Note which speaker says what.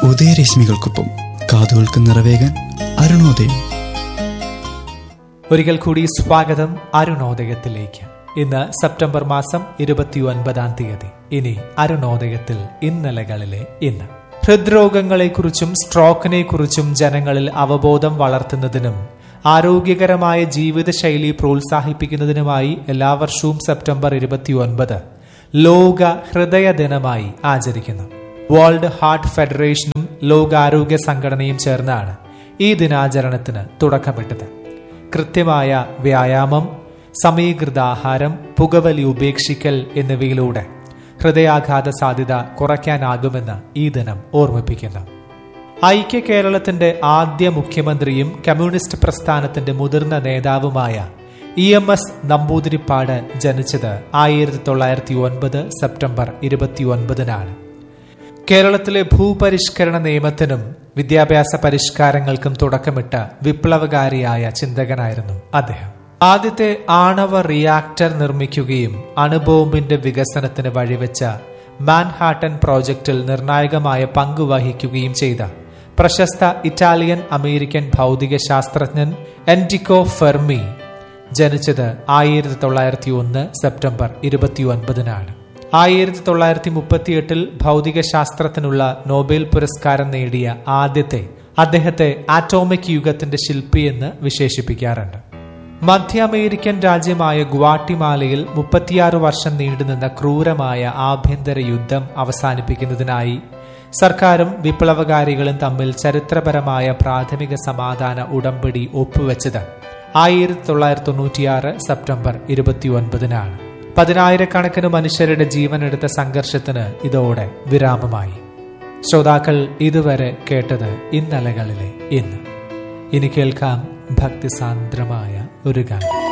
Speaker 1: ഉദയരശ്മികൾക്കൊപ്പം കാതുകൾക്ക് നിറവേകാൻ അരുണോദയം
Speaker 2: ഒരിക്കൽ കൂടി സ്വാഗതം അരുണോദയത്തിലേക്ക് ഇന്ന് സെപ്റ്റംബർ മാസം ഇരുപത്തി ഒൻപതാം തീയതി ഇനി അരുണോദയത്തിൽ ഇന്നലകളിലെ ഇന്ന് ഹൃദ്രോഗങ്ങളെക്കുറിച്ചും സ്ട്രോക്കിനെ കുറിച്ചും ജനങ്ങളിൽ അവബോധം വളർത്തുന്നതിനും ആരോഗ്യകരമായ ജീവിതശൈലി പ്രോത്സാഹിപ്പിക്കുന്നതിനുമായി എല്ലാ വർഷവും സെപ്റ്റംബർ ഇരുപത്തി ഒൻപത് ലോക ഹൃദയ ദിനമായി ആചരിക്കുന്നു വേൾഡ് ഹാർട്ട് ഫെഡറേഷനും ലോകാരോഗ്യ സംഘടനയും ചേർന്നാണ് ഈ ദിനാചരണത്തിന് തുടക്കമിട്ടത് കൃത്യമായ വ്യായാമം സമീകൃത ആഹാരം പുകവലി ഉപേക്ഷിക്കൽ എന്നിവയിലൂടെ ഹൃദയാഘാത സാധ്യത കുറയ്ക്കാനാകുമെന്ന് ഈ ദിനം ഓർമ്മിപ്പിക്കുന്നു ഐക്യ കേരളത്തിന്റെ ആദ്യ മുഖ്യമന്ത്രിയും കമ്മ്യൂണിസ്റ്റ് പ്രസ്ഥാനത്തിന്റെ മുതിർന്ന നേതാവുമായ ഇ എം എസ് നമ്പൂതിരിപ്പാട് ജനിച്ചത് ആയിരത്തി തൊള്ളായിരത്തി ഒൻപത് സെപ്റ്റംബർ ഇരുപത്തി ഒൻപതിനാണ് കേരളത്തിലെ ഭൂപരിഷ്കരണ നിയമത്തിനും വിദ്യാഭ്യാസ പരിഷ്കാരങ്ങൾക്കും തുടക്കമിട്ട വിപ്ലവകാരിയായ ചിന്തകനായിരുന്നു അദ്ദേഹം ആദ്യത്തെ ആണവ റിയാക്ടർ നിർമ്മിക്കുകയും അണുബോംബിന്റെ വികസനത്തിന് വഴിവെച്ച മാൻഹാട്ടൻ പ്രോജക്റ്റിൽ നിർണായകമായ പങ്ക് വഹിക്കുകയും ചെയ്ത പ്രശസ്ത ഇറ്റാലിയൻ അമേരിക്കൻ ഭൗതിക ശാസ്ത്രജ്ഞൻ എൻറ്റിക്കോ ഫെർമി ജനിച്ചത് ആയിരത്തി തൊള്ളായിരത്തി ഒന്ന് സെപ്റ്റംബർ ഇരുപത്തി ഒൻപതിനാണ് ആയിരത്തി തൊള്ളായിരത്തി മുപ്പത്തിയെട്ടിൽ ഭൗതിക ശാസ്ത്രത്തിനുള്ള നോബൽ പുരസ്കാരം നേടിയ ആദ്യത്തെ അദ്ദേഹത്തെ ആറ്റോമിക് യുഗത്തിന്റെ ശില്പി എന്ന് വിശേഷിപ്പിക്കാറുണ്ട് മധ്യ അമേരിക്കൻ രാജ്യമായ ഗ്വാട്ടിമാലയിൽ മുപ്പത്തിയാറ് വർഷം നീണ്ടുനിന്ന ക്രൂരമായ ആഭ്യന്തര യുദ്ധം അവസാനിപ്പിക്കുന്നതിനായി സർക്കാരും വിപ്ലവകാരികളും തമ്മിൽ ചരിത്രപരമായ പ്രാഥമിക സമാധാന ഉടമ്പടി ഒപ്പുവെച്ചത് ആയിരത്തി തൊള്ളായിരത്തി തൊണ്ണൂറ്റിയാറ് സെപ്റ്റംബർ ഇരുപത്തിയൊൻപതിനാണ് പതിനായിരക്കണക്കിന് മനുഷ്യരുടെ ജീവനെടുത്ത സംഘർഷത്തിന് ഇതോടെ വിരാമമായി ശ്രോതാക്കൾ ഇതുവരെ കേട്ടത് ഇന്നലകളിലെ ഇന്ന് ഇനി കേൾക്കാം ഭക്തിസാന്ദ്രമായ ഒരു ഗാനം